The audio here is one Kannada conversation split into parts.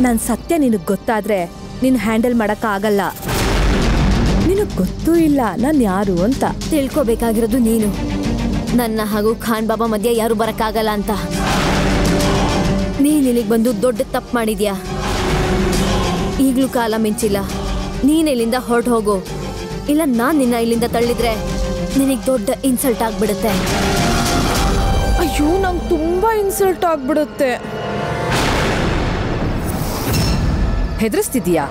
ನನ್ನ ಸತ್ಯ ನಿನಗೆ ಗೊತ್ತಾದ್ರೆ ನೀನು ಹ್ಯಾಂಡಲ್ ಮಾಡೋಕ್ಕಾಗಲ್ಲ ನಿನಗೆ ಗೊತ್ತೂ ಇಲ್ಲ ನಾನು ಯಾರು ಅಂತ ತಿಳ್ಕೊಬೇಕಾಗಿರೋದು ನೀನು ನನ್ನ ಹಾಗೂ ಖಾನ್ ಬಾಬಾ ಮಧ್ಯೆ ಯಾರು ಬರಕ್ಕಾಗಲ್ಲ ಅಂತ ನೀನ್ ಇಲ್ಲಿಗೆ ಬಂದು ದೊಡ್ಡ ತಪ್ಪು ಮಾಡಿದ್ಯಾ ಈಗ್ಲೂ ಕಾಲ ಮಿಂಚಿಲ್ಲ ನೀನ್ ಇಲ್ಲಿಂದ ಹೊರಟು ಹೋಗು ಇಲ್ಲ ನಾನ್ ನಿನ್ನ ಇಲ್ಲಿಂದ ತಳ್ಳಿದ್ರೆ ನಿನಗೆ ದೊಡ್ಡ ಇನ್ಸಲ್ಟ್ ಆಗ್ಬಿಡುತ್ತೆ ಅಯ್ಯೋ ನಂಗೆ ತುಂಬ ಇನ್ಸಲ್ಟ್ ಆಗ್ಬಿಡುತ್ತೆ ಹೆದರ್ಸ್ತಿದ್ಯಾ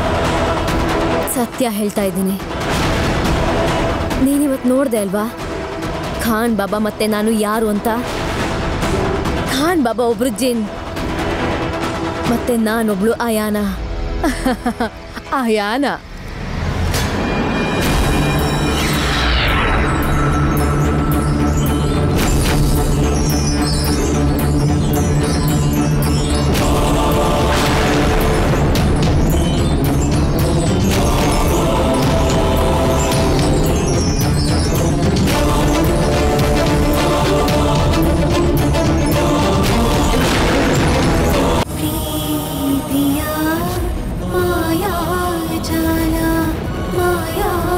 ಸತ್ಯ ಹೇಳ್ತಾ ಇದ್ದೀನಿ ನೀನಿವತ್ತು ನೋಡ್ದೆ ಅಲ್ವಾ ಖಾನ್ ಬಾಬಾ ಮತ್ತೆ ನಾನು ಯಾರು ಅಂತ ಖಾನ್ ಬಾಬಾ ಒಬ್ರು ಜಿನ್ ಮತ್ತೆ ನಾನೊಬ್ಳು ಅಯಾನ ಆಯಾನ ಪ್ರೀತಿಯ ಮಾಯಾ ಜಾಲ ಮಾಯಾ